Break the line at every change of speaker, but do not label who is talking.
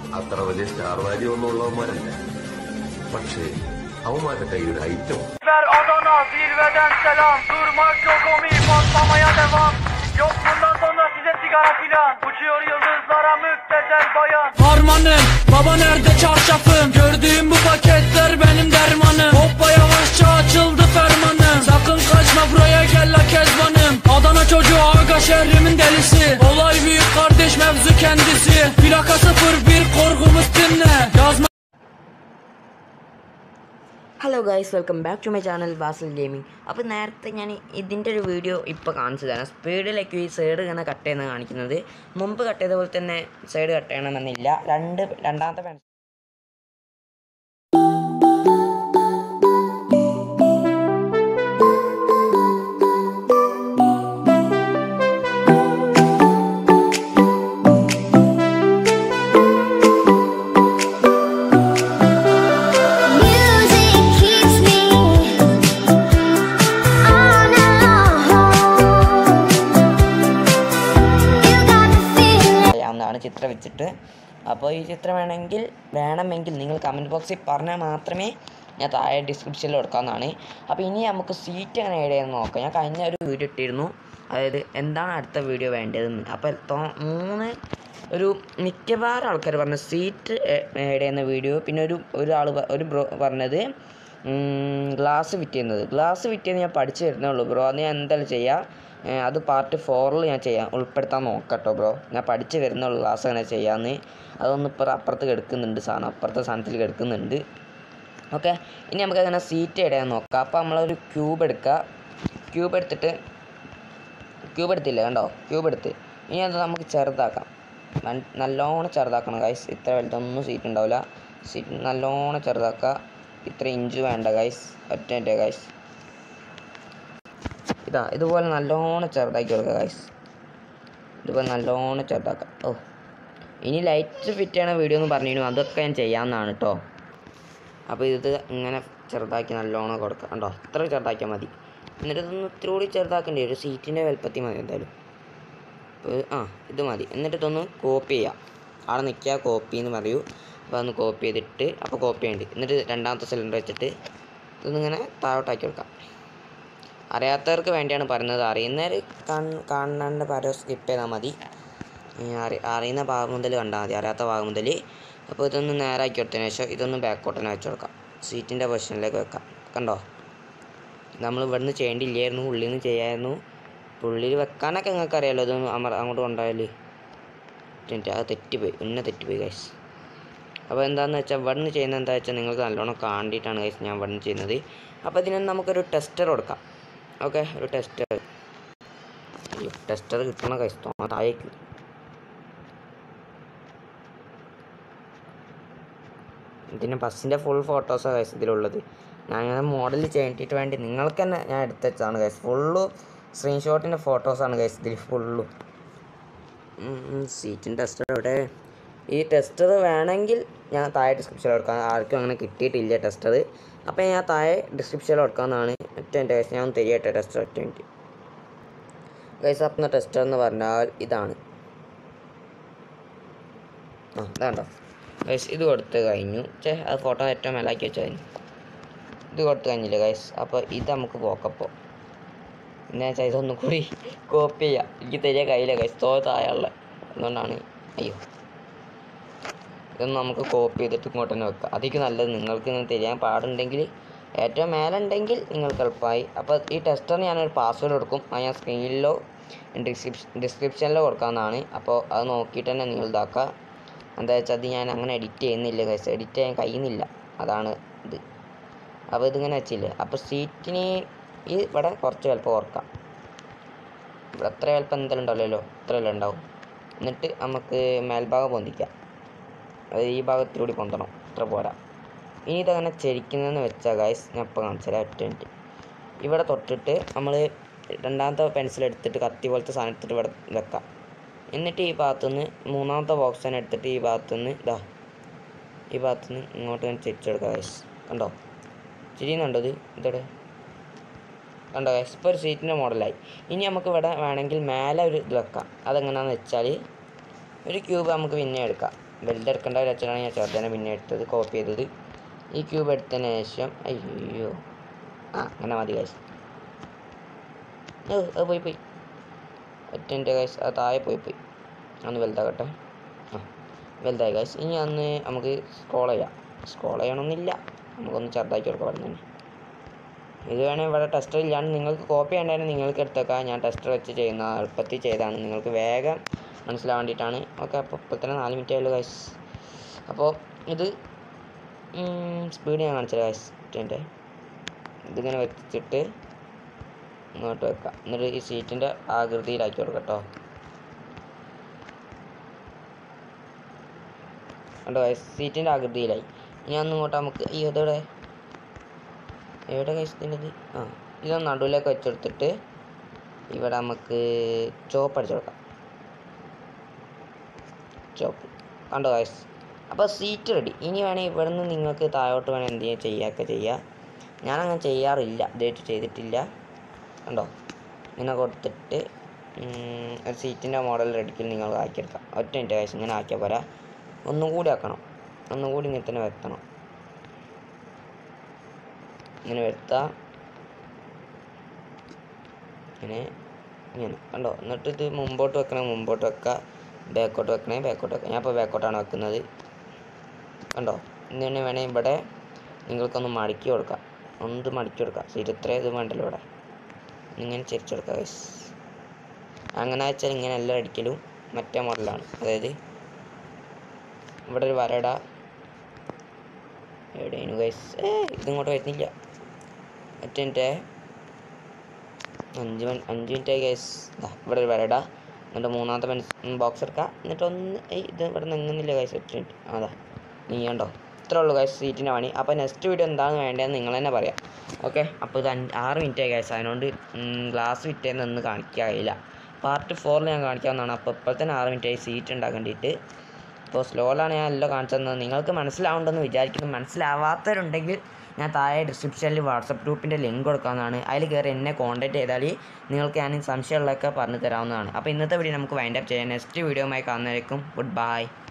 അത്ര വലിയ star value ഒന്നും ഉള്ളവന്മാരല്ല പക്ഷേ അവന്മാരുടെ കയ്യിൽ ഒരു item
Ver Adana zirveden selam Durmak yok omi patlamaya devam Yok bundan sonra size sigara filan Uçuyor yıldızlara müptezel bayan
Harmanım baba nerede çarşafım Gördüğüm bu paketler benim dermanım Hoppa yavaşça açıldı fermanım Sakın kaçma buraya gel la kezbanım Adana çocuğu aga şehrimin delisi Olay büyük kardeş mevzu kendisi Plaka 01 korkumuz dinle Yazma
hello guys welcome back to my channel Basil gaming അപ്പോൾ നേരത്തെ ഞാൻ ഇതിൻ്റെ ഒരു video ഇപ്പോൾ കാണിച്ചു തരാം സ്പീഡിലേക്ക് ഈ side ഇങ്ങനെ കട്ട് ചെയ്യുന്ന കാണിക്കുന്നത് മുമ്പ് കട്ട് ചെയ്ത പോലെ തന്നെ സൈഡ് കട്ട് ചെയ്യണമെന്നില്ല രണ്ട് രണ്ടാമത്തെ pencil
Music keeps me on alone. You got the feeling.
ചെയ്യാവുന്നതാണ് ചിത്രം വെച്ചിട്ട് അപ്പോൾ ഈ ചിത്രം വേണമെങ്കിൽ വേണമെങ്കിൽ നിങ്ങൾ കമൻറ്റ് ബോക്സിൽ പറഞ്ഞാൽ മാത്രമേ ഞാൻ താഴെ ഡിസ്ക്രിപ്ഷനിൽ കൊടുക്കാവുന്നതാണ് അപ്പോൾ ഇനി നമുക്ക് സീറ്റ് എങ്ങനെ ഏഡ് ചെയ്യാൻ നോക്കാം ഞാൻ കഴിഞ്ഞ ഒരു വീഡിയോ ഇട്ടിരുന്നു അതായത് എന്താണ് അടുത്ത വീഡിയോ വേണ്ടതെന്ന് അപ്പോൾ തോ- മൂന്ന് ഒരു മിക്കവാറും ആൾക്കാർ പറഞ്ഞ സീറ്റ് ഏഡ് ചെയ്യുന്ന വീഡിയോ പിന്നെ ഒരു ഒരാൾ ഒരു ബ്രോ പറഞ്ഞത് ഗ്ലാസ് ഫിറ്റ് ചെയ്യുന്നത് ഗ്ലാസ് ഫിറ്റ് ചെയ്യുന്നത് ഞാൻ പഠിച്ചു വരുന്നേ ഉള്ളൂ ബ്രോ അത് ഞാൻ എന്തായാലും ചെയ്യാം ഏ, അത് പാർട്ട് ഫോറിൽ ഞാൻ ചെയ്യാം ഉൾപ്പെടുത്താൻ നോക്കട്ടോ ബ്രോ ഞാൻ പഠിച്ചു വരുന്നുള്ളൂ ഗ്ലാസ് അങ്ങനെ ചെയ്യാമെന്ന് അതൊന്ന് ഇപ്പോൾ അപ്പുറത്ത് കിടക്കുന്നുണ്ട് സാധനം അപ്പുറത്തെ സാധനത്തിൽ കിടക്കുന്നുണ്ട് ഓക്കെ ഇനി നമുക്ക് അങ്ങനെ സീറ്റ് ഇടാൻ നോക്കാം അപ്പോൾ നമ്മളൊരു ക്യൂബ് എടുക്കുക ക്യൂബ് എടുത്തിട്ട് ക്യൂബ് എടുത്തില്ല കണ്ടോ ക്യൂബ് എടുത്ത് ഇനി അത് നമുക്ക് ചെറുതാക്കാം നൻ- നല്ലോണം ചെറുതാക്കണം ഗൈസ് ഇത്ര വലുതൊന്നും സീറ്റ് ഉണ്ടാവില്ല സീറ്റ് നല്ലോണം ചെറുതാക്കുക ഇത്ര ഇഞ്ച് വേണ്ട ഗൈസ് ഒറ്റ ഗൈസ് ഇതാ ഇതുപോലെ നല്ലോണം ചെറുതാക്കി കൊടുക്കുക ഗൈസ് ഇതുപോലെ നല്ലോണം ചെറുതാക്കാം ഓ ഇനി ലൈറ്റ് ഫിറ്റ് ചെയ്യണ വീഡിയോ എന്ന് പറഞ്ഞിരുന്നു അതൊക്കെ ഞാൻ ചെയ്യാവുന്നതാണ് കേട്ടോ അപ്പോൾ ഇത് ഇങ്ങനെ ചെറുതാക്കി നല്ലോണം കൊടുക്കുക കണ്ടോ അത്ര ചെറുതാക്കിയാൽ മതി എന്നിട്ട് ഇതൊന്ന് ഇത്തിരി കൂടി ചെറുതാക്കേണ്ടി വരും സീറ്റിൻ്റെ വലുപ്പത്തിൽ മതി എന്തായാലും അപ്പോൾ ഇത്- ആ ഇത് മതി എന്നിട്ട് ഇതൊന്ന് കോപ്പി ചെയ്യാം അവിടെ നിൽക്കുക കോപ്പി എന്ന് പറയൂ അപ്പോൾ അതൊന്ന് കോപ്പി ചെയ്തിട്ട് അപ്പോൾ കോപ്പി ഉണ്ട് എന്നിട്ട് രണ്ടാമത്തെ സിലിണ്ടർ വെച്ചിട്ട് ഇതൊന്നിങ്ങനെ താഴോട്ടാക്കി കൊടുക്കാം അറിയാത്തവർക്ക് വേണ്ടിയാണ് പറയുന്നത് അറിയുന്നവർ കാണേണ്ട പരം സ്കിപ്പ് ചെയ്താൽ മതി ഈ അറി- അറിയുന്ന ഭാഗം മുതൽ കണ്ടാൽ മതി അറിയാത്ത ഭാഗം മുതൽ അപ്പോൾ ഇതൊന്ന് നേരാക്കി കൊടുത്തതിന് ശേഷം ഇതൊന്ന് ബാക്കോട്ടനെ വെച്ച് കൊടുക്കാം സീറ്റിൻ്റെ പൊസിഷനിലേക്ക് വെക്കാം കണ്ടോ നമ്മൾ ഇവിടുന്ന് ചെയ്യേണ്ടില്ലായിരുന്നു ഉള്ളിൽ നിന്ന് ചെയ്യായിരുന്നു ഉള്ളിൽ വെക്കാനൊക്കെ നിങ്ങൾക്ക് അറിയാലോ ഇതൊന്ന് അമർ അങ്ങോട്ട് കൊണ്ടുപോയാൽ എന്നിട്ട് അത് തെറ്റിപ്പോയി ഉന്നെ തെറ്റിപ്പോയി ഗൈസ് അപ്പോൾ എന്താണെന്ന് വെച്ചാൽ ഇവിടുന്ന് ചെയ്യുന്നത് എന്താ വെച്ചാൽ നിങ്ങൾക്ക് നല്ലോണം കാണ്ടിയിട്ടാണ് ഗൈസ് ഞാൻ ഇവിടുന്ന് ചെയ്യുന്നത് അപ്പോൾ ഇതിന് നമുക്കൊരു ടെസ്റ്റർ കൊടുക്കാം ഓക്കെ ഒരു ടെസ്റ്റർ ടെസ്റ്റർ കിട്ടണ ഗൈസ് തോന്നാ താഴേക്ക് ഇതിന് ബസ്സിൻ്റെ ഫുൾ ഫോട്ടോസാണ് ഗൈസ് ഇതിലുള്ളത് ഞാൻ അങ്ങനെ മോഡൽ ചെയ്തിട്ട് വേണ്ടി നിങ്ങൾക്ക് തന്നെ ഞാൻ എടുത്ത് വെച്ചതാണ് ഗൈസ് ഫുള്ള് സ്ക്രീൻഷോട്ടിൻ്റെ ഫോട്ടോസാണ് ഗൈസ് ഇതിൽ ഫുള്ളും സീറ്റിൻ്റെ ടെസ്റ്റർ എവിടെ ഈ ടെസ്റ്റർ വേണമെങ്കിൽ ഞാൻ താഴെ ഡിസ്ക്രിപ്ഷനിൽ കൊടുക്കാം ആർക്കും അങ്ങനെ കിട്ടിയിട്ടില്ല ടെസ്റ്റർ അപ്പോൾ ഞാൻ താഴെ ഡിസ്ക്രിപ്ഷനിൽ കൊടുക്കാമെന്നാണ് ഒറ്റ എൻ്റെ ഗൈസ് ഞാൻ ഒന്ന് തരികട്ടെ ടെസ്റ്റർ ഒറ്റ മിനിറ്റ് ഗൈസ് അപ്പം ടെസ്റ്റർ എന്ന് പറഞ്ഞാൽ ഇതാണ് ആ ഇതാണ്ടോ ഗൈസ് ഇത് കൊടുത്ത് കഴിഞ്ഞു ചേ അത് ഫോട്ടോ ഏറ്റവും മേലാക്കി വെച്ചാൽ കഴിഞ്ഞു ഇത് കൊടുത്ത് കഴിഞ്ഞില്ല ഗൈസ് അപ്പോൾ ഇത് നമുക്ക് പോക്കപ്പോൾ പിന്നെ വെച്ചാൽ ഇതൊന്നും കൂടി കോപ്പി ചെയ്യാം എനിക്ക് തരിക കയ്യിലെ ഗൈസ് തോ താഴെയുള്ള അതുകൊണ്ടാണ് അയ്യോ ഇതൊന്ന് നമുക്ക് കോപ്പി ചെയ്തിട്ട് ഇങ്ങോട്ട് തന്നെ വെക്കാം അതൊക്കെ നല്ലത് നിങ്ങൾക്ക് ഇങ്ങനെ തരാൻ പാടുണ്ടെങ്കിൽ ഏറ്റവും മേലെ ഉണ്ടെങ്കിൽ നിങ്ങൾക്ക് എളുപ്പമായി അപ്പോൾ ഈ ടെസ്റ്ററിന് ഞാനൊരു പാസ്വേഡ് കൊടുക്കും അത് ഞാൻ സ്ക്രീനിലോ ഡിസ്ക്രിപ്ഷൻ ഡിസ്ക്രിപ്ഷനിലോ കൊടുക്കാവുന്നതാണ് അപ്പോൾ അത് നോക്കിയിട്ട് തന്നെ നിങ്ങൾ ഇതാക്കുക എന്താ വെച്ചാൽ അത് ഞാൻ അങ്ങനെ എഡിറ്റ് ചെയ്യുന്നില്ല ഗൈസ് എഡിറ്റ് ചെയ്യാൻ കഴിയുന്നില്ല അതാണ് ഇത് അപ്പോൾ ഇതിങ്ങനെ വെച്ചില്ലേ അപ്പോൾ സീറ്റിന് ഈ ഇവിടെ കുറച്ച് വലുപ്പം ഓർക്കാം ഇവിടെ അത്ര വലുപ്പം എന്തായാലും ഉണ്ടാവില്ലല്ലോ ഇത്രയല്ലേ ഉണ്ടാവും എന്നിട്ട് നമുക്ക് മേൽഭാഗം പൊന്തിക്കാം അത് ഈ ഭാഗത്തിലൂടെ പൊന്തണം ഇത്ര പോരാ ഇനി ഇതങ്ങനെ ചരിക്കുന്നതെന്ന് വെച്ചാൽ ഗൈസ് ഞാൻ ഇപ്പോൾ കാണിച്ചാൽ ഒറ്റ മിനിറ്റ് ഇവിടെ തൊട്ടിട്ട് നമ്മൾ രണ്ടാമത്തെ പെൻസിൽ എടുത്തിട്ട് കത്തി പോലത്തെ സാധനം എടുത്തിട്ട് ഇവിടെ വെക്കാം എന്നിട്ട് ഈ ഭാഗത്തുനിന്ന് മൂന്നാമത്തെ ബോക്സ് തന്നെ എടുത്തിട്ട് ഈ ഭാഗത്തുനിന്ന് ഇതാ ഈ ഭാഗത്തുനിന്ന് ഇങ്ങോട്ട് ഞാൻ ചെരിച്ചെടുക്കാം ഗൈസ് കണ്ടോ ചിരിയുന്നുണ്ടോ ഇത് ഇതോടെ കണ്ടോ ഗൈസ് ഇപ്പോൾ ഒരു സീറ്റിൻ്റെ മോഡലായി ഇനി നമുക്ക് ഇവിടെ വേണമെങ്കിൽ മേലെ ഒരു ഇത് വെക്കാം അതെങ്ങനെയാണെന്ന് വെച്ചാൽ ഒരു ക്യൂബ് നമുക്ക് പിന്നെ എടുക്കാം വലുതെടുക്കേണ്ട ഒരു അച്ഛനാണ് ഞാൻ ചെറുതനെ പിന്നെ എടുത്തത് കോപ്പി ചെയ്തത് ഈ ക്യൂബ് എടുത്തതിന് ശേഷം അയ്യോ ആ അങ്ങനെ മതി ഗൈസ് ഓ അത് പോയി പോയി ഒറ്റ ഗൈസ് അത് താഴെ പോയി പോയി ഒന്ന് വലുതാകട്ടെ ആ വലുതായി ഗൈസ് ഇനി അന്ന് നമുക്ക് സ്ക്രോൾ ചെയ്യാം സ്ക്രോൾ ചെയ്യണമെന്നില്ല നമുക്കൊന്ന് ചെറുതാക്കി കൊടുക്കാം അവിടെ തന്നെ ഇത് വേണേൽ ഇവിടെ ടെസ്റ്റർ ഇല്ലാണ്ട് നിങ്ങൾക്ക് കോപ്പി ചെയ്യേണ്ടതിന് നിങ്ങൾക്ക് എടുത്തേക്കാം ഞാൻ ടെസ്റ്റർ വെച്ച് ചെയ്യുന്ന എളുപ്പത്തിൽ ചെയ്താണ് നിങ്ങൾക്ക് വേഗം മനസ്സിലാവാൻ വേണ്ടിയിട്ടാണ് ഓക്കെ അപ്പോൾ ഇപ്പോൾ തന്നെ നാല് മിനിറ്റ് ആയല്ലോ ഗൈസ് അപ്പോൾ ഇത് സ്പീഡ് ഞാൻ കാണിച്ചത് ഗൈസ് എൻ്റെ ഇതിങ്ങനെ വെച്ചിട്ട് ഇങ്ങോട്ട് വെക്കാം എന്നിട്ട് ഈ സീറ്റിൻ്റെ ആകൃതിയിലാക്കി കൊടുക്കാം കേട്ടോ കണ്ടോ ഗൈസ് സീറ്റിൻ്റെ ആകൃതിയിലായി ഇനി അന്ന് ഇങ്ങോട്ട് നമുക്ക് ഈ ഇതെവിടെ എവിടെ കഴിച്ചത് ആ ഇതൊന്ന് നടുവിലേക്ക് വെച്ചെടുത്തിട്ട് ഇവിടെ നമുക്ക് ചോപ്പ് അടിച്ചു കൊടുക്കാം ചോപ്പ് കണ്ടോ ഗൈസ് അപ്പോൾ സീറ്റ് റെഡി ഇനി വേണമെങ്കിൽ ഇവിടെ നിന്ന് നിങ്ങൾക്ക് താഴോട്ട് വേണേൽ എന്ത് ചെയ്യാൻ ചെയ്യുകയൊക്കെ ചെയ്യാം ഞാനങ്ങനെ ചെയ്യാറില്ല ഇതായിട്ട് ചെയ്തിട്ടില്ല കണ്ടോ ഇങ്ങനെ കൊടുത്തിട്ട് ഉം, ഒരു സീറ്റിൻ്റെ മോഡൽ റെഡിക്കിൽ നിങ്ങൾ ആക്കിയെടുക്കാം ഒറ്റ മിനിറ്റ് ഗൈസ് ഇങ്ങനെ ആക്കിയാൽ പോരാ ഒന്നും കൂടി ആക്കണം ഒന്നും കൂടി ഇങ്ങനെ തന്നെ വരുത്തണം ഇങ്ങനെ വരുത്താം ഇങ്ങനെ ഇങ്ങനെ കണ്ടോ എന്നിട്ട് ഇത് മുമ്പോട്ട് വെക്കണേ മുമ്പോട്ട് വെക്കുക ബാക്കോട്ട് വെക്കണേ ബാക്കോട്ട് വെക്കാം ഞാൻ ഇപ്പോൾ ബാക്കോട്ടാണ് വെക്കുന്നത് കണ്ടോ ഇങ്ങനെ വേണേൽ ഇവിടെ നിങ്ങൾക്കൊന്ന് മടക്കി കൊടുക്കാം ഒന്ന് മടക്കി കൊടുക്കാം സീറ്റ് ഇത്ര ഇത് വേണ്ടല്ലോ ഇവിടെ ഇങ്ങനെ ചെരിച്ചു കൊടുക്കുക guys. അങ്ങനെ വെച്ചാൽ ഇങ്ങനെ എല്ലാം അടിക്കലും മറ്റേ മോഡലാണ് അതായത് ഇവിടെ ഒരു വരട എവിടെയാണ് ഗൈസ് ഏ ഇതിങ്ങോട്ട് വരുന്നില്ല ഒറ്റ മിനിറ്റ് അഞ്ച് മിനിറ്റ് അഞ്ച് മിനിറ്റ് ആയി ഗൈസ് ഇവിടെ ഒരു വരട എന്നിട്ട് മൂന്നാമത്തെ പെൻസ് ബോക്സ് എടുക്കാം എന്നിട്ട് ഒന്ന് ഏയ് ഇത് ഇവിടെ നിങ്ങുന്നില്ല ഗൈസ് ഒറ്റ മിനിറ്റ് അതാ നീ കണ്ടോ ഇത്രേ ഉള്ളൂ ഗൈസ് സീറ്റിൻ്റെ പണി അപ്പോൾ നെക്സ്റ്റ് വീഡിയോ എന്താണ് വേണ്ടതെന്ന് നിങ്ങൾ തന്നെ പറയാം ഓക്കെ അപ്പോൾ ഇത് അഞ്ച് ആറ് മിനിറ്റ് ആയി ഗൈസ് അതിനോണ്ട് ഗ്ലാസ് വിറ്റേന്ന് ഒന്ന് കാണിക്കാറില്ല പാർട്ട് ഫോറിൽ ഞാൻ കാണിക്കാവുന്നതാണ് അപ്പോൾ ഇപ്പോൾ തന്നെ ആറ് മിനിറ്റ് ആയി സീറ്റ് ഉണ്ടാക്കേണ്ടിയിട്ട് അപ്പോൾ സ്ലോയിലാണ് ഞാൻ എല്ലാം കാണിച്ചു തന്നത് നിങ്ങൾക്ക് മനസ്സിലാവുണ്ടെന്ന് വിചാരിക്കുന്നു മനസ്സിലാവാത്തവരുണ്ടെങ്കിൽ ഞാൻ താഴെ ഡിസ്ക്രിപ്ഷനിൽ വാട്സപ്പ് ഗ്രൂപ്പിൻ്റെ ലിങ്ക് കൊടുക്കാവുന്നതാണ് അതിൽ കയറി എന്നെ കോൺടാക്ട് ചെയ്താൽ നിങ്ങൾക്ക് ഞാൻ സംശയമുള്ളതൊക്കെ പറഞ്ഞു തരാവുന്നതാണ് അപ്പോൾ ഇന്നത്തെ വീഡിയോ നമുക്ക് വൈൻഡപ്പ് ചെയ്യാം നെക്സ്റ്റ് വീഡിയോയുമായി കാണുന്നതായിരിക്കും ഗുഡ് ബൈ